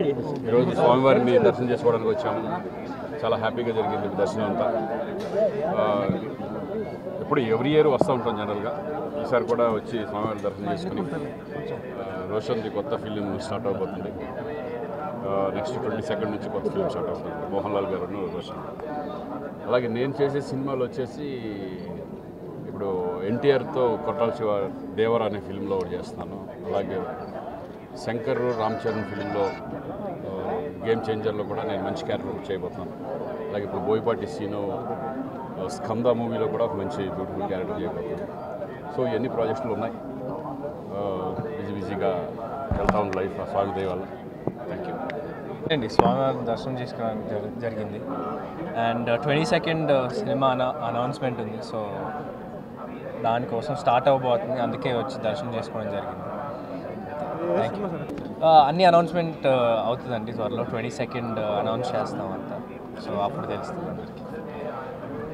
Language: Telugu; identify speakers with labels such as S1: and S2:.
S1: ఈరోజు స్వామివారిని దర్శనం చేసుకోవడానికి వచ్చాము చాలా హ్యాపీగా జరిగింది దర్శనం అంతా ఆ, ఎప్పుడు ఎవ్రీ ఇయర్ వస్తూ ఉంటాం జనరల్గా ఈసారి కూడా వచ్చి స్వామివారి దర్శనం చేసుకుని ఆ, రోషన్ది కొత్త ఫిలిం స్టార్ట్ అవబోతుంది నెక్స్ట్ ట్వంటీ సెకండ్ నుంచి కొత్త ఫిలిం స్టార్ట్ అవుతుంది మోహన్ లాల్ గారు రోషన్ అలాగే నేను చేసే సినిమాలు వచ్చేసి ఇప్పుడు ఎన్టీఆర్తో కొట్టాల శివ దేవర అనే ఫిలింలో ఒకటి చేస్తున్నాను అలాగే శంకర్ రామ్ చరణ్ ఫిలింలో ఆ, గేమ్ చేంజర్లో కూడా నేను మంచి క్యారెక్టర్ చేయబోతున్నాను అలాగే ఇప్పుడు బోయపాటి సీను ఆ, స్కంద మూవీలో కూడా ఒక మంచి బ్యూటిఫుల్ క్యారెక్టర్ చేయబోతున్నాను సో ఇవన్నీ ప్రాజెక్టులు ఉన్నాయి ఆ, బిజీ బిజీగా వెళ్తా ఉంది లైఫ్ ఆ స్వామి దయ వల్ల థ్యాంక్ యూ
S2: అండి స్వామివారి దర్శనం చేసుకోవడానికి జరి- జరిగింది అండ్ ట్వంటీ సెకండ్ సినిమా అన అనౌన్స్మెంట్ ఉంది సో దానికోసం స్టార్ట్ అవ్వబోతుంది అందుకే వచ్చి దర్శనం చేసుకోవడం జరిగింది థ్యాంక్ యూ అన్ని అనౌన్స్మెంట్ అవుతుందండి త్వరలో ట్వంటీ సెకండ్ అనౌన్స్ చేస్తాం అంతా సో అప్పుడు తెలుస్తుంది అందరికీ